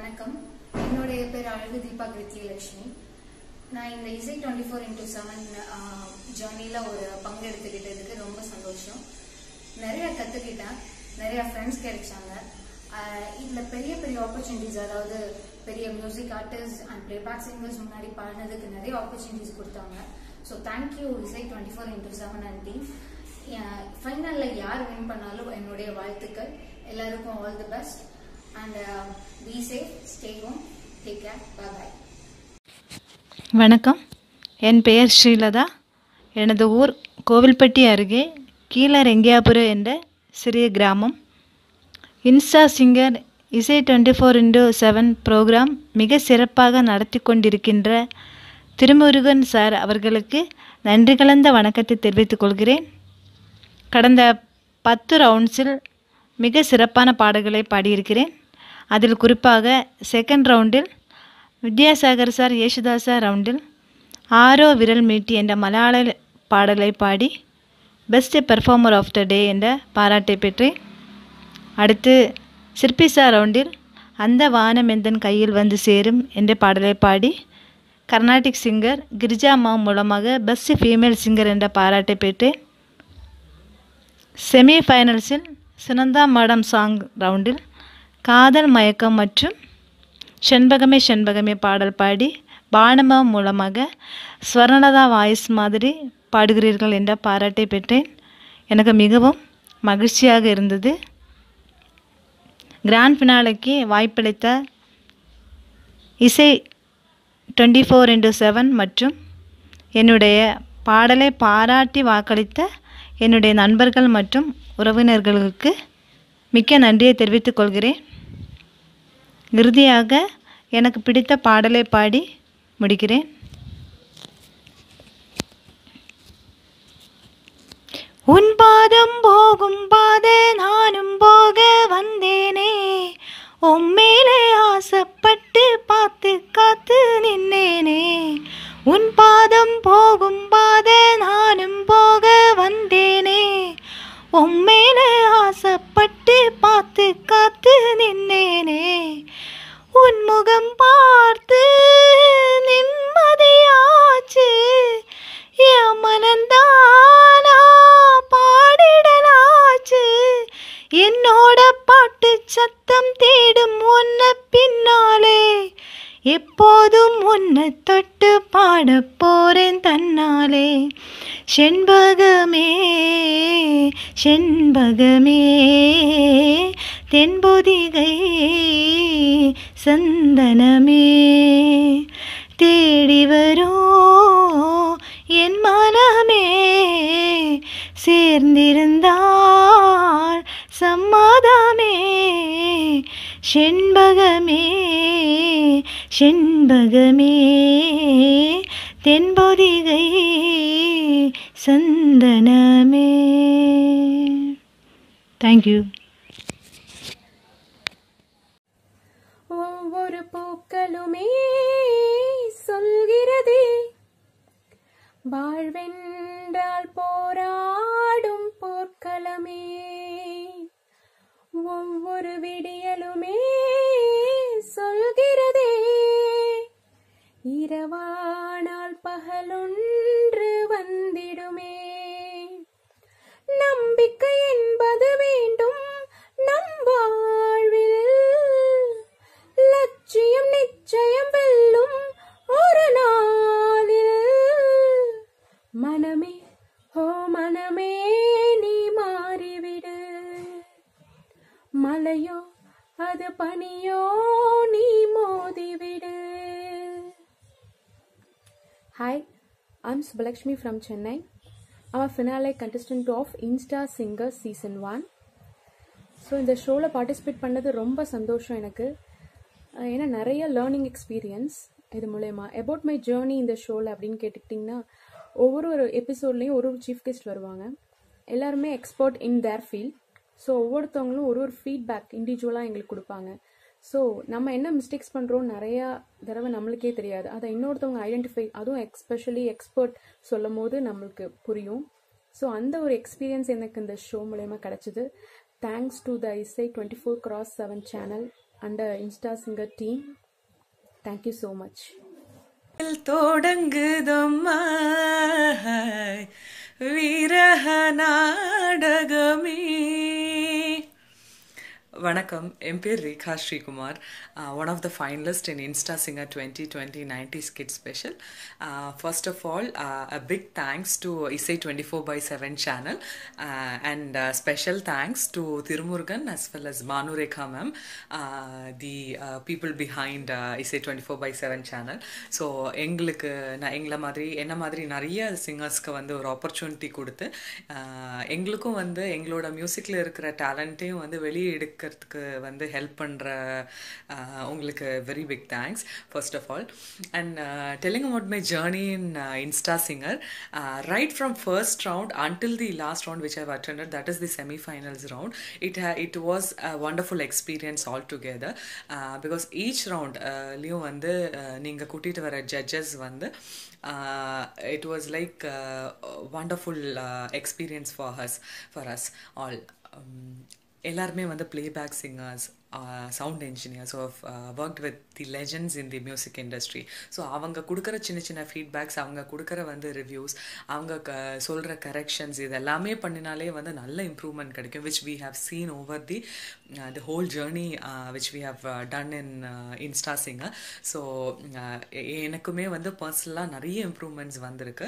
வணக்கம் என்னுடைய பேர் அழகு தீபா கிருத்தியலட்சுமி நான் இந்த Isai twenty four into seven ஜேர்னியில் ஒரு பங்கெடுத்துக்கிட்டதுக்கு ரொம்ப சந்தோஷம் நிறைய கற்றுக்கிட்டேன் நிறைய ஃப்ரெண்ட்ஸ் கிடைச்சாங்க ஆஹ் இதுல பெரிய பெரிய ஆப்பர்ச்சுனிட்டிஸ் அதாவது பெரிய music artist and playback singers முன்னாடி பாடினதுக்கு நிறைய ஆப்பர்ச்சுனிட்டிஸ் கொடுத்தாங்க so thank you Isai twenty four into seven and team ஃபைனலில் யார் வின் பண்ணாலும் என்னுடைய வாழ்த்துக்கள் எல்லாருக்கும் all the best and be safe stay home take care bye வணக்கம் என் பெயர் ஸ்ரீலதா எனது ஊர் கோவில்பட்டி அருகே கீழர் எங்கேயாபுரம் என்ற சிறிய கிராமம் இன்ஸ்டா சிங்கர் இசை twenty four into seven programme மிக சிறப்பாக நடத்தி கொண்டிருக்கின்ற திருமுருகன் சார் அவர்களுக்கு நன்றி கலந்த வணக்கத்தை தெரிவித்துக் கொள்கிறேன் கடந்த பத்து ரவுண்ட்ஸில் மிக சிறப்பான பாடல்களை பாடியிருக்கிறேன் அதில் குறிப்பாக செகண்ட் ரவுண்டில் வித்யாசாகர் சார் யேசுதாஸ் சார் ரவுண்டில் ஆரோ விரல் மீட்டி என்ற மலையாள பாடலை பாடி best performer of the day என்ற பாராட்டை பெற்றேன் அடுத்து சிற்பி சார் ரவுண்டில் அந்த வானம் எந்தன் கையில் வந்து சேரும் என்ற பாடலை பாடி கர்நாடிக் சிங்கர் கிரிஜா அம்மா மூலமாக பெஸ்ட் ஃபீமேல் சிங்கர் என்ற பாராட்டை பெற்றேன் செமி ஃபைனல்ஸில் சுனந்தா மேடம் சாங் ரவுண்டில் காதல் மயக்கம் மற்றும் செண்பகமே செண்பகமே பாடல் பாடி பானமா மூலமாக ஸ்வர்ணலதா வாய்ஸ் மாதிரி பாடுகிறீர்கள் என்ற பாராட்டை பெற்றேன் எனக்கு மிகவும் மகிழ்ச்சியாக இருந்தது கிராண்ட் ஃபினாலைக்கு வாய்ப்பளித்த இசை டுவெண்ட்டி ஃபோர் இன்டூ செவன் மற்றும் என்னுடைய பாடலை பாராட்டி வாக்களித்த என்னுடைய நண்பர்கள் மற்றும் உறவினர்களுக்கு மிக்க நன்றியை தெரிவித்துக் கொள்கிறேன் இறுதியாக எனக்கு பிடித்த பாடலை பாடி முடிக்கிறேன் உன் பாதம் போகும் பாதை நானும் போக வந்தேனே உம்மேலே ஆசைப்பட்டு பார்த்து காத்து நின்னேனே உன் பாதம் போகும் பாதை நானும் போக வந்தேனே உம்மேலே ஆசைப்பட்டு பார்த்து காத்து நின்னேனே உன் முகம் பார்த்து நிம்மதியாச்சு என் மனந்தானா பாடிடலாச்சு என்னோட பாட்டு சத்தம் தேடும் உன்ன பின்னாலே எப்போதும் உன்னை தொட்டு பாட போறேன் தன்னாலே செண்பகமே செண்பகமே தென்பொதிகை சந்தனமே தேடி வரோ என் மனமே சேர்ந்திருந்தால் சம்மாதமே செண்பகமே செண்பகமே தென்பொதிகை சந்தனமே தேங்க்யூ ஒவ்வொரு பூக்களுமே சொல்கிறதே வாழ்வென்றால் போராடும் போர்க்களமே ஒவ்வொரு விடியலுமே சொல்கிறதே இரவானால் பகலொன்று வந்திடுமே நம்பிக்கை என்பது வேண்டும் நம் வாழ்வில் லட்சியம் நிச்சயம் வெல்லும் ஒரு நாளில் மனமே ஓ மனமே நீ மாறிவிடு மலையோ அது பனியோ நீ மோதிவிடு Hi, I'm Subbalakshmi from Chennai. I'm a finale contestant of Insta Singer Season 1. So இந்த ஷோவில் பார்ட்டிசிபேட் பண்ணது ரொம்ப சந்தோஷம் எனக்கு அஹ் ஏன்னா நிறைய லேர்னிங் எக்ஸ்பீரியன்ஸ் இது மூலயமா அபவுட் மை ஜேர்னி இந்த ஷோவில் அப்படின்னு கேட்டுக்கிட்டிங்கன்னா ஒவ்வொரு ஒரு எபிசோட்லேயும் ஒரு ஒரு சீஃப் கெஸ்ட் வருவாங்க எல்லாருமே expert in their field so ஒவ்வொருத்தவங்களும் ஒரு ஒரு ஃபீட்பேக் இண்டிவிஜுவலாக எங்களுக்கு கொடுப்பாங்க ஸோ நம்ம என்ன மிஸ்டேக்ஸ் பண்ணுறோம் நிறையா தடவை நம்மளுக்கே தெரியாது அதை இன்னொருத்தவங்க ஐடென்டிஃபை அதுவும் எக்ஸ்பெஷலி எக்ஸ்பர்ட் சொல்லும் போது நம்மளுக்கு புரியும் ஸோ அந்த ஒரு எக்ஸ்பீரியன்ஸ் எனக்கு இந்த ஷோ மூலயமா கிடச்சிது thanks to the Isai twenty four cross seven channel under Insta singer team thank you so much தொடங்குதம்மா விரக நாடகமே வணக்கம் என் பேர் Rekha Sreekumar one of the finalist in Insta singer twenty twenty ninety skit special first of all a big thanks to Isai twenty four by seven channel and special thanks to Thirumurugan as well as Bhanurekha ma'am the people behind Isai twenty four by seven channel so எங்களுக்கு நான் எங்களை மாதிரி என்ன மாதிரி நிறைய சிங்கர்ஸ்க்கு வந்து ஒரு opportunity கொடுத்து uh, எங்களுக்கும் வந்து எங்களோட மியூசிக்கில் இருக்கிற டேலண்ட்டையும் வந்து வெளியே எடுக்கிறதுக்கு வந்து ஹெல்ப் பண்ணுற உங்களுக்கு very big thanks first of all and telling about my journey in Insta singer right from first round until the last round which I've attended that is the semifinals round it it was a wonderful experience all together because each ரவுண்ட்லேயும் வந்து நீங்கள் கூட்டிகிட்டு வர judges வந்து it was like wonderful experience for us for us all எல்லாருமே வந்து playback singers sound engineers of work with the legends in the music industry so அவங்க கொடுக்குற சின்ன சின்ன ஃபீட்பேக்ஸ் அவங்க கொடுக்குற வந்து ரிவ்யூஸ் அவங்க க சொல்கிற கரெக்ஷன்ஸ் இது எல்லாமே பண்ணினாலே வந்து நல்ல இம்ப்ரூவ்மெண்ட் கிடைக்கும் which we have seen over the the whole journey which we have done in Insta singer so எனக்குமே வந்து பர்சனலாக நிறைய இம்ப்ரூவ்மெண்ட்ஸ் வந்திருக்கு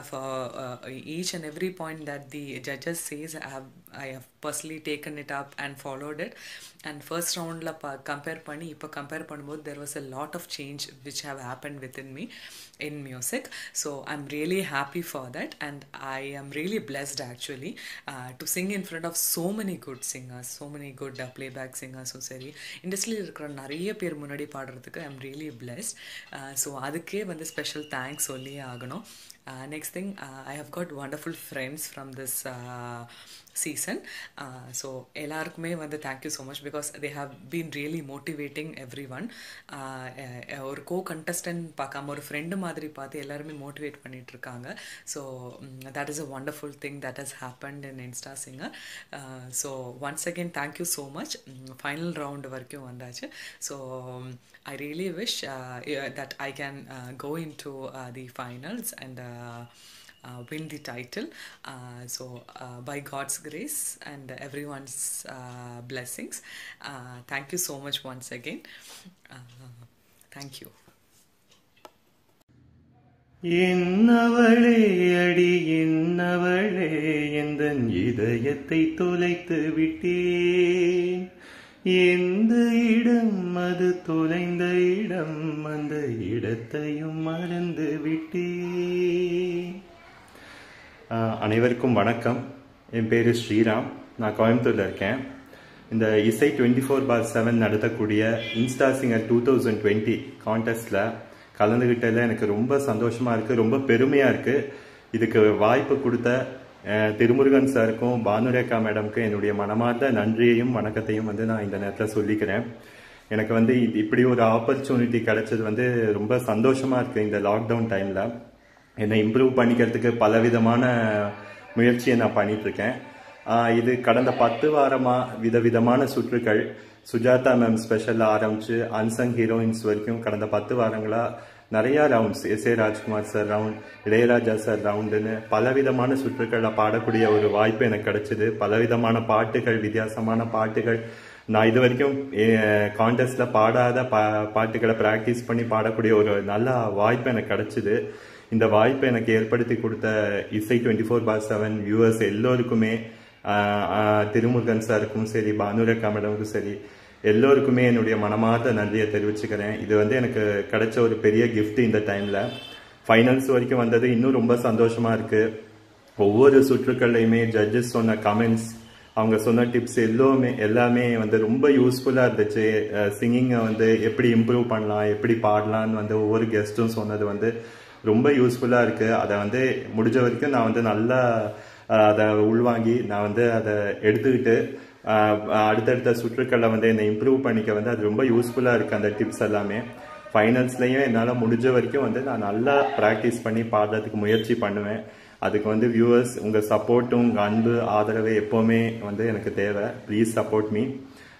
each and every point that the judges says I have I have personally taken it up and followed it and first ரவுண்டில் ப compare பண்ணி இப்போ compare பண்ணும்போது there was a lot of change which have happen with in me in music so I am really happy for that and I am really blessed actually to sing in front of so many good singers so many good playback சிங்கர்ஸும் சரி இண்டஸ்ட்ரியில் இருக்கிற நிறைய பேர் முன்னாடி பாடுறதுக்கு I am really blessed so அதுக்கே வந்து ஸ்பெஷல் தேங்க்ஸ் சொல்லியே ஆகணும் next thing I have got wonderful friends from this season so எல்லாருக்குமே வந்து thank you so much because they have been really motivating everyone ஒரு கோ கண்டஸ்டன்ட் பார்க்காம ஒரு ஃப்ரெண்டு மாதிரி பார்த்து எல்லாருமே மோட்டிவேட் பண்ணிட்டு இருக்காங்க so that is a wonderful thing that has happened in Insta singer so once again thank you so much final round வரைக்கும் வந்தாச்சு so I really wish uh, yeah, that I can uh, go into uh, the finals and uh, uh, win the title. Uh, so, uh, by God's grace and everyone's uh, blessings, uh, thank you so much once again. Uh, thank you. என்னவளே அடி என்னவளே எந்த இதயத்தை தொலைத்து விட்டேன் எந்த இடம் அது தொலைந்த இடம் அந்த இடத்தையும் மறந்து விட்டேன் ஆஹ், அனைவருக்கும் வணக்கம் என் பேர் ஸ்ரீராம் நான் கோயம்புத்தூரில் இருக்கேன் இந்த Isai twenty four by seven நடத்தக்கூடிய Insta singer two thousand twenty கான்டெஸ்ட்டில் கலந்துக்கிட்டதில் எனக்கு ரொம்ப சந்தோஷமாக இருக்குது ரொம்ப பெருமையாக இருக்குது இதுக்கு வாய்ப்பு கொடுத்த அஹ், திருமுருகன் சாருக்கும் பானுரேகா மேடம்க்கும் என்னுடைய மனமார்ந்த நன்றியையும் வணக்கத்தையும் வந்து நான் இந்த நேரத்தில் சொல்லிக்கிறேன் எனக்கு வந்து இது- இப்படி ஒரு ஆப்பர்ச்சுனிட்டி கிடைச்சது வந்து ரொம்ப சந்தோஷமாக இருக்குது இந்த லாக்டவுன் டைமில் என்னை இம்ப்ரூவ் பண்ணிக்கிறதுக்கு பலவிதமான முயற்சியை நான் பண்ணிட்டு இருக்கேன் ஆஹ் இது கடந்த பத்து வாரமா விதவிதமான சுற்றுகள் சுஜாதா மேம் ஸ்பெஷல் ஆரம்பிச்சு அன்சங் ஹீரோயின்ஸ் வரைக்கும் கடந்த பத்து வாரங்களா நிறைய rounds S A Rajkumar sir round Ilaiyaraaja sir ரவுண்டுன்னு பலவிதமான சுற்றுக்களை பாடக்கூடிய ஒரு வாய்ப்பு எனக்கு கிடைச்சது பலவிதமான பாட்டுகள் வித்தியாசமான பாட்டுகள் நான் இது வரைக்கும் கான்டெஸ்ட்ல பாடாத பா பாட்டுகளை ப்ராக்டிஸ் பண்ணி பாடக்கூடிய ஒரு நல்ல வாய்ப்பு எனக்கு கிடைச்சது இந்த வாய்ப்பை எனக்கு ஏற்படுத்தி கொடுத்த Isai twenty four by seven viewers எல்லோருக்குமே ஆஹ், ஆஹ், திருமுருகன் சாருக்கும் சரி பானுரக்கா மேடமுக்கும் சரி எல்லோருக்குமே என்னுடைய மனமார்ந்த நன்றியை தெரிவிச்சுக்கிறேன் இது வந்து எனக்கு கிடைச்ச ஒரு பெரிய gift இந்த டைம்ல ஃபைனல்ஸ் வரைக்கும் வந்தது இன்னும் ரொம்ப சந்தோஷமா இருக்கு ஒவ்வொரு சுற்றுக்கள்லையுமே ஜட்ஜஸ் சொன்ன கமெண்ட்ஸ் அவங்க சொன்ன டிப்ஸ் எல்லாமே எல்லாமே வந்து ரொம்ப யூஸ்ஃபுல்லாக இருந்துச்சு சிங்கிங்கை வந்து எப்படி இம்ப்ரூவ் பண்ணலாம் எப்படி பாடலாம்னு வந்து ஒவ்வொரு கெஸ்ட்டும் சொன்னது வந்து ரொம்ப யூஸ்ஃபுல்லாக இருக்குது அதை வந்து முடிஞ்ச வரைக்கும் நான் வந்து நல்லா அஹ், அதை உள்வாங்கி நான் வந்து அதை எடுத்துக்கிட்டு அஹ், அடுத்தடுத்த சுற்றுக்களை வந்து என்னை இம்ப்ரூவ் பண்ணிக்க வந்து அது ரொம்ப யூஸ்ஃபுல்லாக இருக்குது அந்த டிப்ஸ் எல்லாமே ஃபைனல்ஸ்லையும் என்னால் முடிஞ்ச வரைக்கும் வந்து நான் நல்லா ப்ராக்டிஸ் பண்ணி பாடுறதுக்கு முயற்சி பண்ணுவேன் அதுக்கு வந்து வியூவர்ஸ் உங்கள் சப்போர்ட்டும் உங்கள் அன்பு ஆதரவு எப்போவுமே வந்து எனக்கு தேவை ப்ளீஸ் சப்போர்ட் மீ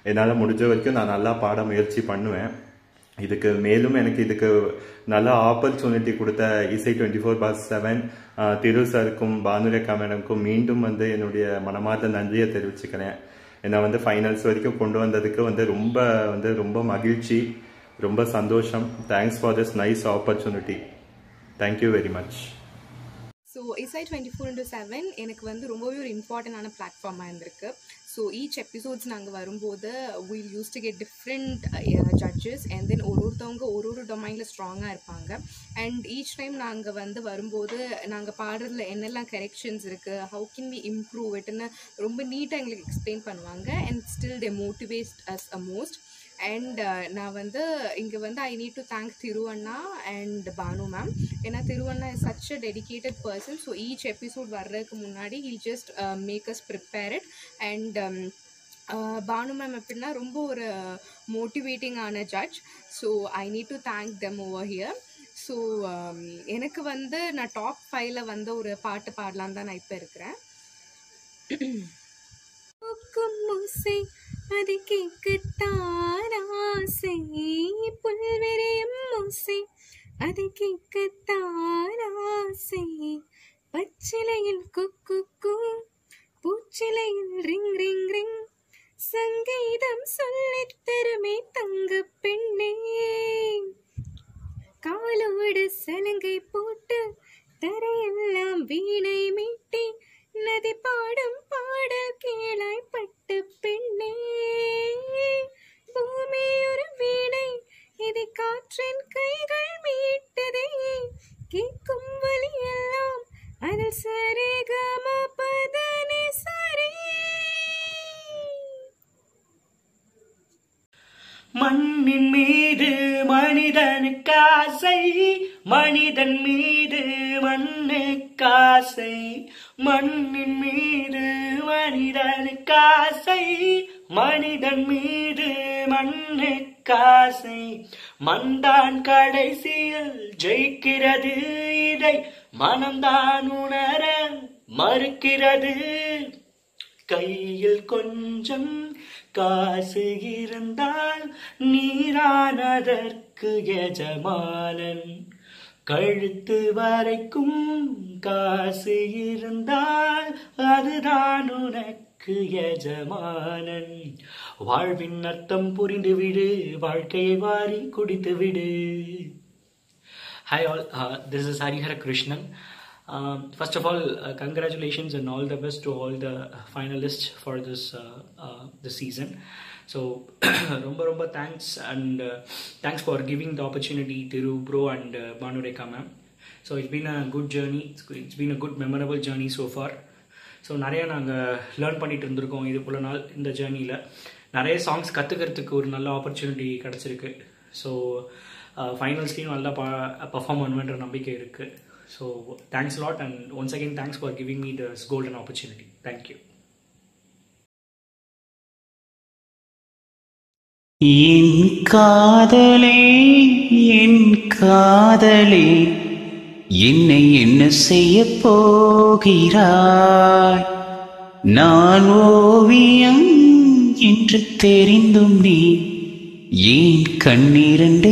என்னால் முடிஞ்ச வரைக்கும் நான் நல்லா பாட முயற்சி பண்ணுவேன் இதுக்கு மேலும் எனக்கு இதுக்கு நல்ல ஆப்பர்ச்சுனிட்டி கொடுத்த Isai twenty four by seven Thiru சாருக்கும் பானுரேகா மேடம்க்கும் மீண்டும் வந்து என்னுடைய மனமார்ந்த நன்றியை தெரிவிச்சுக்கிறேன் என்னை வந்து ஃபைனல்ஸ் வரைக்கும் கொண்டு வந்ததுக்கு வந்து ரொம்ப வந்து ரொம்ப மகிழ்ச்சி ரொம்ப சந்தோஷம் thanks for this nice opportunity thank you very much so Isai twenty four into seven எனக்கு வந்து ரொம்பவே ஒரு இம்பார்ட்டண்டான பிளாட்ஃபார்மாக இருந்திருக்கு ஸோ ஈச் எபிசோட்ஸ் நாங்கள் வரும்போது we'll use to get different judges and then ஒரு ஒருத்தவங்க ஒரு ஒரு டொமைனில் ஸ்ட்ராங்காக இருப்பாங்க அண்ட் ஈச் டைம் நாங்கள் வந்து வரும்போது நாங்கள் பாடுறதுல என்னெல்லாம் கரெக்ஷன்ஸ் இருக்குது ஹவு கேன் வி இம்ப்ரூவ் இட்னு ரொம்ப நீட்டாக எங்களுக்கு எக்ஸ்பிளைன் பண்ணுவாங்க and still they motivate us a most and நான் வந்து இங்கே வந்து I need to thank Thiru அண்ணா அண்ட் பானு மேம் ஏன்னா திரு அண்ணா is such a dedicated person so each episode வர்றதுக்கு முன்னாடி he'll just make us prepared and Banu ma'am எப்படின்னா ரொம்ப ஒரு மோட்டிவேட்டிங்கான judge so I need to thank them over here so எனக்கு வந்து நான் டாப் ஃபைவ்ல வந்து ஒரு பாட்டு பாடலாம் தான் நான் இப்போ இருக்கிறேன் மூசை அது கேட்கத்தான் ஆசை புல்வெறியும் மூசை அது கேட்கத்தான் ஆசை பச்சிலையில் குக்கு பூச்சிலையில் ரிங் ரிங் ரிங் சங்கீதம் சொல்லித் தருமே தங்க பெண்ணே காலோடு சலங்கை போட்டு தரையெல்லாம் வீணை மீட்டி நதி பாடும் பாடல் கேளாய் பட்டு பெண்ணே பூமி ஒரு வீணை இது காற்றின் கைகள் மீட்டதே கேட்கும் வழி எல்லாம் அதில் சரிகம பதனி சரி மண்ணின் மீது மனிதனுக்கு ஆசை மனிதன் மீது மண்ணுக்கு ஆசை மண்ணின் மீது மனிதனுக்கு ஆசை மனிதன் மீது மண்ணுக்கு ஆசை மண்தான் கடைசியில் ஜெயிக்கிறது இதை மனம்தான் உணர மறுக்கிறது கையில் கொஞ்சம் காசு இருந்தால் நீரானதற்கு எஜமானன் கழுத்து வரைக்கும் காசு இருந்தால் அதுதான் உனக்கு எஜமானன் வாழ்வின் அர்த்தம் புரிந்து விடு வாழ்க்கையை வாரி குடித்து விடு Hi all, uh, this is Harihara Krishnan. Um, first of all, uh, congratulations and all the best to all the finalists for this uh, uh, this season. So, ரொம்ப ரொம்ப thanks and uh, thanks for giving the opportunity Thiru Bro and uh, Banu Rekha ma'am. So it's been a good journey. It's, it's been a good memorable journey so far. So நிறைய நாங்கள் learn பண்ணிட்டு இருந்திருக்கோம் இது போல நாள் இந்த ஜேர்னியில் நிறைய சாங்ஸ் கற்றுக்கிறதுக்கு ஒரு நல்ல ஆப்பர்ச்சுனிட்டி கிடச்சிருக்கு ஸோ ஃபைனல்ஸ்லேயும் நல்லா பா பர்ஃபார்ம் பண்ணுவேன்ற நம்பிக்கை இருக்குது so thanks lot and once again thanks for giving me this golden opportunity thank you என் காதலே என் காதலே என்னை என்ன செய்ய போகிறாய் நான் ஓவியம் என்று தெரிந்தும் நீ ஏன் கண்ணீரண்டை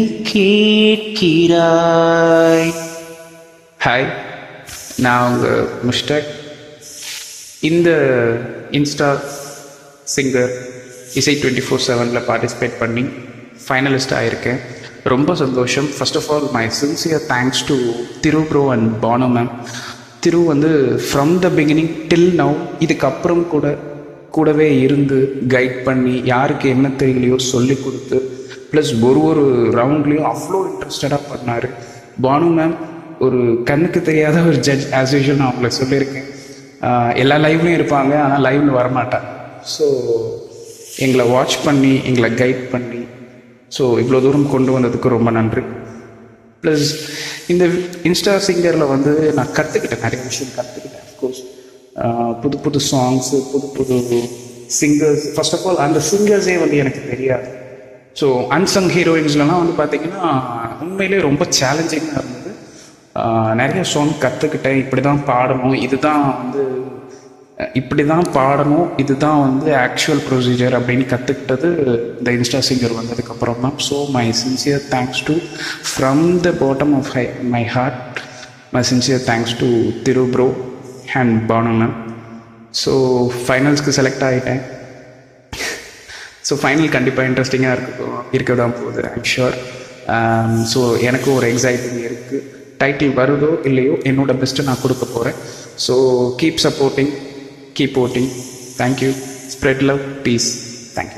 கேட்கிறாய் ஹாய் நான் உங்கள் முஸ்டாக் இந்த இன்ஸ்டா சிங்கர் இசை டுவெண்ட்டி ஃபோர் செவனில் பார்ட்டிசிபேட் பண்ணி ஃபைனலிஸ்ட் ஆயிருக்கேன் ரொம்ப சந்தோஷம் first of all my sincere thanks to Thiru bro and Bano ma'am Thiru வந்து from the beginning till now இதுக்கப்புறம் கூட கூடவே இருந்து கைட் பண்ணி யாருக்கு என்ன தெரியலையோ சொல்லி கொடுத்து ப்ளஸ் ஒரு ஒரு ரவுண்ட்லேயும் அவ்வளோ இன்ட்ரெஸ்டடாக பண்ணார் பானு மேம் ஒரு கண்ணுக்கு தெரியாத ஒரு ஜட்ஜ் ஆஸ் யூஷுவல் நான் அவங்களை சொல்லியிருக்கேன் ஆஹ் எல்லா லைவ்லையும் இருப்பாங்க ஆனால் லைவ்ல வரமாட்டாங்க ஸோ எங்களை வாட்ச் பண்ணி எங்களை கைட் பண்ணி ஸோ இவ்வளோ தூரம் கொண்டு வந்ததுக்கு ரொம்ப நன்றி ப்ளஸ் இந்த இன்ஸ்டா சிங்கரில் வந்து நான் கற்றுக்கிட்டேன் நிறைய விஷயம் கற்றுக்கிட்டேன் அஃப்கோர்ஸ் புது புது சாங்ஸு புது புது சிங்கர்ஸ் ஃபர்ஸ்ட் ஆஃப் ஆல் அந்த சிங்கர்ஸே வந்து எனக்கு தெரியாது ஸோ அன்சங் ஹீரோயின்ஸ்லலாம் வந்து பார்த்தீங்கன்னா உண்மையிலே ரொம்ப சேலஞ்சிங்காக இருந்தது ஆஹ் நிறைய சாங் கற்றுக்கிட்டேன் இப்படி தான் பாடணும் இதுதான் வந்து இப்படி தான் பாடணும் இதுதான் வந்து ஆக்சுவல் ப்ரொசீஜர் அப்படின்னு கற்றுக்கிட்டது இந்த இன்ஸ்டா சிங்கர் வந்ததுக்கப்புறம் தான் so my sincere thanks to from the bottom of hi my heart my sincere thanks to Thiru bro and Banu ma'am so ஃபைனல்ஸ்க்கு செலக்ட் ஆகிட்டேன் ஸோ ஃபைனல் கண்டிப்பாக இன்ட்ரெஸ்டிங்காக இருக்கு இருக்க தான் போகுது ஐம் ஷுர் ஸோ எனக்கு ஒரு எக்ஸைட்டிங் இருக்குது டைட்டில் வருதோ இல்லையோ என்னோட பெஸ்ட்டை நான் கொடுக்க போகிறேன் so keep supporting keep voting thank you spread love peace thank you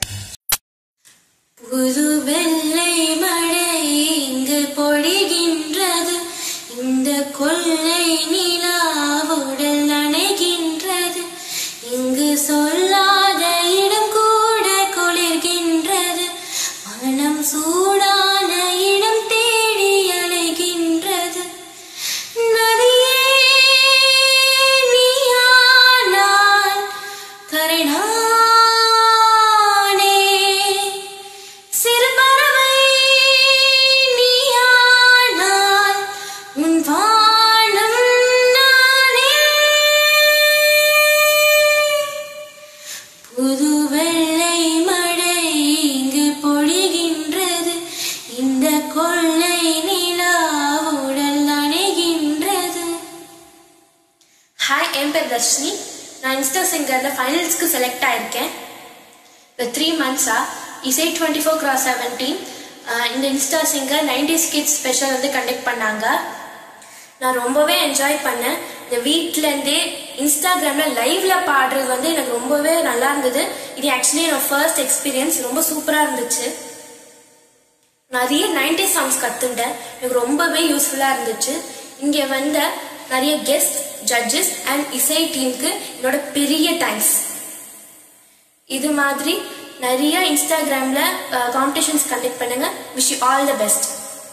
புது வெள்ளை மழை இங்கு பொழிகின்றது இந்த கொள்ளை நிலாவுடல் நனைகின்றது இங்கு சொல்லாத இடம் கூட குளிர்கின்றது மனம் சூடான இடம் தேடி அலைகின்றது நதியே நீயானால் கரை நானே சிறு பறவை நீயானால் உன் வானம் நானே புது வெள்ளை மழை இங்கு பொழிகின்றது இந்த கொள்ளை நிலா உடல் நனைகின்றது ஹாய் என் பேர் தர்ஷினி நான் இன்ஸ்டா சிங்கரில் ஃபைனல்ஸ்க்கு செலக்ட் ஆயிருக்கேன் இந்த த்ரீ மந்த்ஸாக இசை டுவெண்ட்டி ஃபோர் கிராஸ் செவன்டீன் இந்த insta singer nineties kids special வந்து கண்டக்ட் பண்ணாங்க நான் ரொம்பவே என்ஜாய் பண்ணேன் இந்த வீட்டிலேருந்தே இன்ஸ்டாகிராமில் லைவ்ல பாடுறது வந்து எனக்கு ரொம்பவே நல்லா இருந்தது இது ஆக்சுவலி என்னோட ஃபர்ஸ்ட் எக்ஸ்பீரியன்ஸ் ரொம்ப சூப்பராக இருந்துச்சு நிறைய நைன்டி சாங்ஸ் கற்றுண்டேன் எனக்கு ரொம்பவே யூஸ்ஃபுல்லாக இருந்துச்சு இங்கே வந்த நிறைய கெஸ்ட் ஜட்ஜஸ் அண்ட் இசை டீமுக்கு என்னோட பெரிய தேங்க்ஸ் இது மாதிரி நிறைய இன்ஸ்டாகிராமில் காம்படிஷன்ஸ் கண்டக்ட் பண்ணுங்க wish you all the best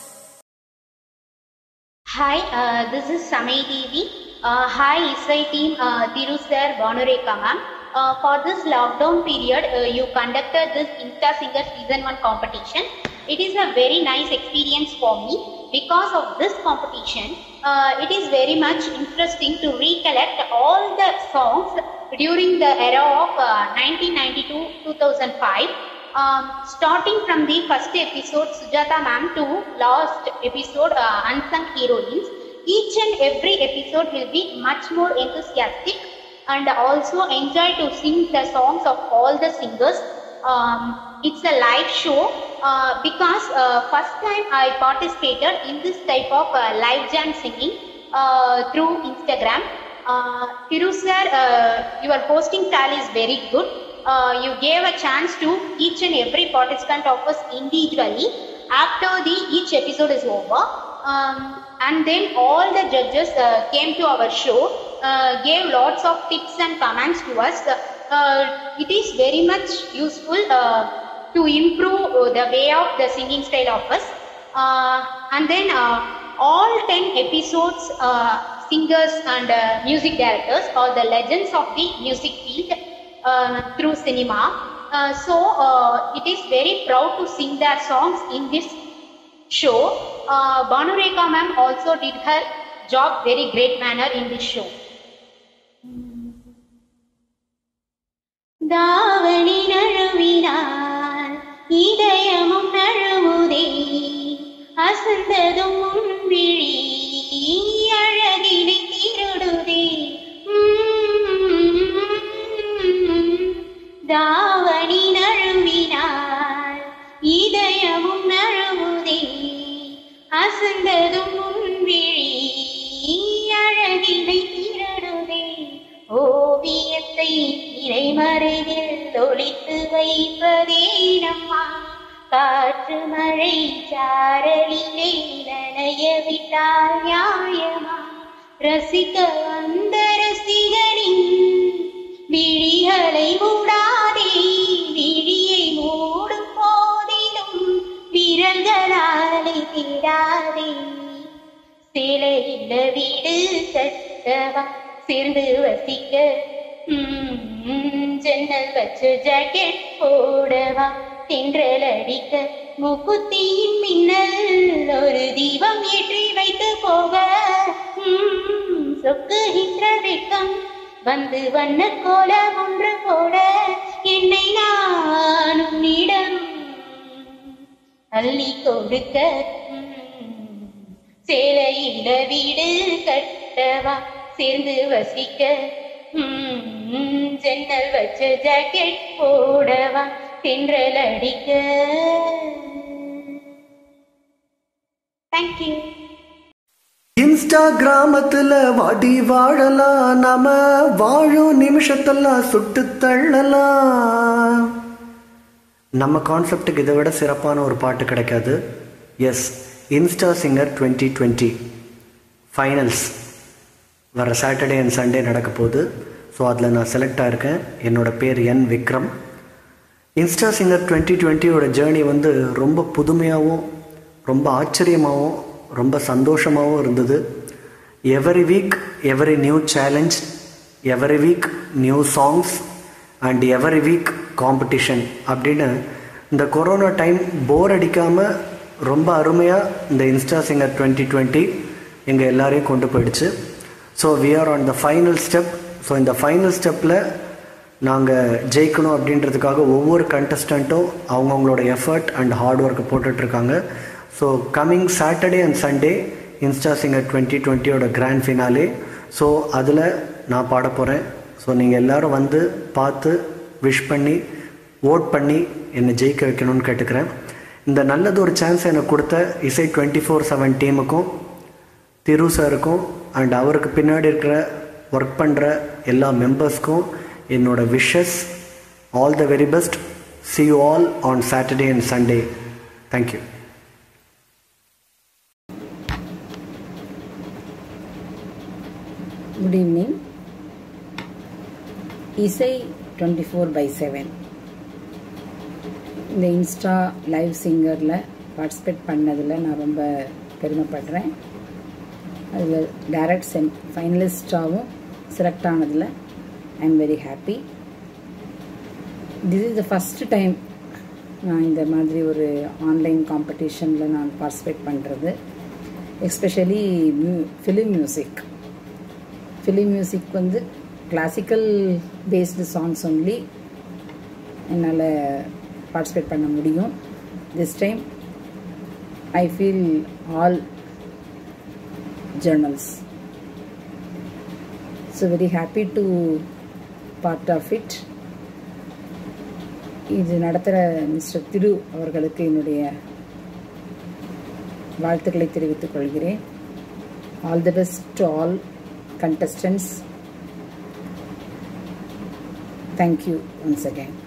Hi, uh, this is Samay Devi. Uh, hi, ISI team, uh, Thiru sir, Banureka ma'am. Uh, for this lockdown period, uh, you conducted this Insta Singer Season 1 competition. It is a very nice experience for me. Because of this competition, uh, it is very much interesting to recollect all the songs during the era of uh, 1992-2005. Um, starting from the first episode, Sujata ma'am, to last episode, uh, Unsung Heroines, each and every episode will be much more enthusiastic and also enjoy to sing the songs of all the singers. Um, it's a live show uh, because uh, first time I participated in this type of uh, live jam singing uh, through Instagram. Uh, Thiru sir, uh, your hosting style is very good. Uh, you gave a chance to each and every participant of us individually after the each episode is over. Um, and then all the judges uh, came to our show, uh, gave lots of tips and comments to us. Uh, it is very much useful uh, to improve uh, the way of the singing style of us. Uh, and then uh, all 10 episodes, uh, singers and uh, music directors are the legends of the music field uh, through cinema. Uh, so uh, it is very proud to sing their songs in this show. Uh, Banureka ma'am also did her job very great manner in this show. தாவணி நழுவினார் இதயமும் நழுவுதே அசந்ததும் முன்விழி அழகினை திருடுதே தாவணி நழுவினார் இதயமும் நழுவுதே அசந்ததும் முன்விழி அழகினை திருடுதே ஓவியத்தை இறைமறைவில் ஒளித்து வைப்பதே நம்மா காற்று மழை சாரலிலே நனைய விட்டால் நியாயமா ரசிக்க வந்த ரசிகனின் விழிகளை மூடாதே விழியை மூடும் போதிலும் விரல்களாலே தேடாதே சேலையில வீடு கட்டவா சேர்ந்து வசிக்க ம், ஜன்னல் வச்சு ஜாக்கெட் போடவா தென்றல் அடிக்க முக்குத்தியின் மின்னல் ஒரு தீபம் ஏற்றி வைத்து போக ம், சொக்குகின்ற வெக்கம் வந்து வண்ண கோலம் ஒன்று போட என்னை நான் உன்னிடம் அள்ளி கொடுக்க ம், சேலையில வீடு கட்டவா சேர்ந்து வசிக்க ம், ஜன்னல் வச்ச ஜாக்கெட் போடவா தென்றல் அடிக்க தேங்க்யூ இன்ஸ்டாகிராமத்துல வாடி வாழலாம் நாம வாழும் நிமிஷத்தெல்லாம் சுட்டு தள்ளலாம் நம்ம கான்செப்டுக்கு இதை விட சிறப்பான ஒரு பாட்டு கிடைக்காது yes insta singer twenty twenty finals வர சாட்டர்டே அண்ட் சண்டே நடக்க போகுது ஸோ அதில் நான் செலக்ட் ஆயிருக்கேன் என்னோட பேர் என் விக்ரம் இன்ஸ்டா சிங்கர் டுவெண்ட்டி டுவெண்ட்டியோட ஜேர்னி வந்து ரொம்ப புதுமையாகவும் ரொம்ப ஆச்சரியமாகவும் ரொம்ப சந்தோஷமாகவும் இருந்தது every week every new challenge every week new songs and every week competition அப்படின்னு இந்த கொரோனா டைம் போர் அடிக்காமல் ரொம்ப அருமையாக இந்த இன்ஸ்டா சிங்கர் டுவெண்ட்டி டுவெண்ட்டி எங்கள் எல்லாரையும் கொண்டு போயிடுச்சு so we are on the final step so இந்த ஃபைனல் ஸ்டெப்பில் நாங்கள் ஜெயிக்கணும் அப்படின்றதுக்காக ஒவ்வொரு கண்டஸ்டண்ட்டும் அவங்கவுங்களோட எஃபர்ட் அண்ட் ஹார்ட் ஒர்க்கை போட்டுட்ருக்காங்க so coming Saturday and Sunday insta singer twenty டுவெண்ட்டியோட கிராண்ட் ஃபினாலே ஸோ அதில் நான் பாட போகிறேன் ஸோ நீங்கள் எல்லாரும் வந்து பார்த்து விஷ் பண்ணி ஓட் பண்ணி என்னை ஜெயிக்க வைக்கணும்னு கேட்டுக்கிறேன் இந்த நல்லது ஒரு சான்ஸ் எனக்கு கொடுத்த இசை டுவெண்ட்டி ஃபோர் செவன் டீமுக்கும் திரு சாருக்கும் அண்ட் அவருக்கு பின்னாடி இருக்கிற ஒர்க் பண்ணுற எல்லா மெம்பர்ஸ்க்கும் என்னோட wishes all the very best see you all on Saturday and Sunday thank you good evening இசை டுவெண்ட்டி ஃபோர் பை செவன் இந்த இன்ஸ்டா லைவ் சிங்கரில் பார்ட்டிசிபேட் பண்ணதில் நான் ரொம்ப பெருமைப்படுறேன் அதில் டைரக்ட் செம் ஃபைனலிஸ்டாகவும் செலக்ட் ஆனதில் I am very happy this is the first time நான் இந்த மாதிரி ஒரு ஆன்லைன் காம்படிஷனில் நான் பார்ட்டிசிபேட் பண்ணுறது எஸ்பெஷலி மியூ ஃபிலிம் மியூசிக் ஃபிலிம் மியூசிக் வந்து கிளாசிக்கல் பேஸ்டு சாங்ஸ் ஒன்லி என்னால் பார்ட்டிசிபேட் பண்ண முடியும் this time I feel all journals so very happy to part of it இது நடத்துகிற மிஸ்டர் திரு அவர்களுக்கு என்னுடைய வாழ்த்துக்களை தெரிவித்துக் கொள்கிறேன் all the best to all contestants. Thank you once again.